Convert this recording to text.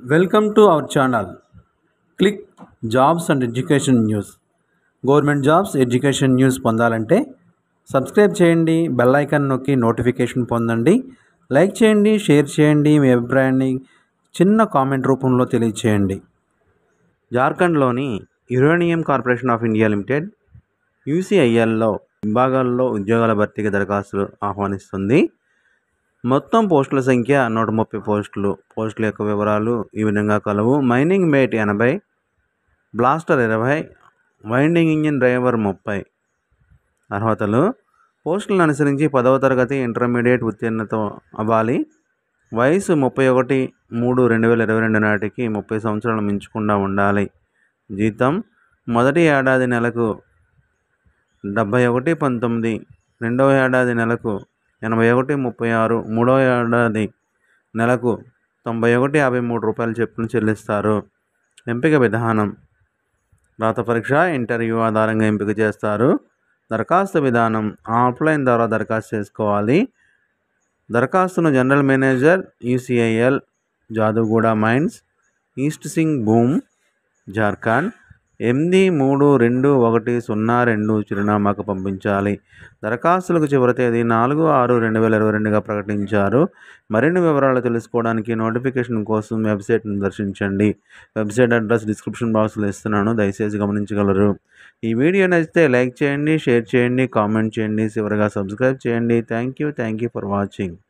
welcome to our channel click jobs and education news government jobs education news పొందాలంటే subscribe చేయండి bell icon నొక్కి notification పొందండి like చేయండి share చేయండి మీ అభిప్రాయాన్ని చిన్న కామెంట్ రూపంలో తెలియచేయండి జార్ఖండ్లోని uranium corporation of India limited యూసీఐఎల్లో విభాగాల్లో ఉద్యోగాల భర్తీకి దరఖాస్తులు ఆహ్వానిస్తుంది మొత్తం పోస్టుల సంఖ్య నూట ముప్పై పోస్టులు పోస్టుల యొక్క వివరాలు ఈ విధంగా కలవు మైనింగ్ మేట్ ఎనభై బ్లాస్టర్ ఇరవై వైండింగ్ ఇంజిన్ డ్రైవర్ ముప్పై అర్హతలు పోస్టులను అనుసరించి పదవ తరగతి ఇంటర్మీడియట్ ఉత్తీర్ణత అవ్వాలి వయసు ముప్పై ఒకటి మూడు రెండు వేల ఇరవై రెండు నాటికి ముప్పై సంవత్సరాలు మించకుండా ఉండాలి జీతం మొదటి ఏడాది నెలకు డెబ్భై ఒకటి పంతొమ్మిది రెండవ ఏడాది నెలకు ఎనభై ఒకటి ముప్పై ఆరు మూడవ ఏడాది నెలకు తొంభై ఒకటి యాభై మూడు రూపాయల చొప్పున చెల్లిస్తారు ఎంపిక విధానం రాత పరీక్ష ఇంటర్వ్యూ ఆధారంగా ఎంపిక చేస్తారు దరఖాస్తు విధానం ఆఫ్లైన్ ద్వారా దరఖాస్తు చేసుకోవాలి దరఖాస్తును general manager UCIL Jaduguda mines east Singhbhum Jharkhand ఎనిమిది మూడు రెండు ఒకటి సున్నా రెండు చిరునామాకు పంపించాలి దరఖాస్తులకు చివరి తేదీ నాలుగు ఆరు రెండు వేల ఇరవై రెండుగా ప్రకటించారు మరిన్ని వివరాలు తెలుసుకోవడానికి నోటిఫికేషన్ కోసం వెబ్సైట్ను దర్శించండి వెబ్సైట్ అడ్రస్ డిస్క్రిప్షన్ బాక్స్లో ఇస్తున్నాను దయచేసి గమనించగలరు ఈ వీడియో నచ్చితే లైక్ చేయండి షేర్ చేయండి కామెంట్ చేయండి చివరిగా సబ్స్క్రైబ్ చేయండి thank you thank you for watching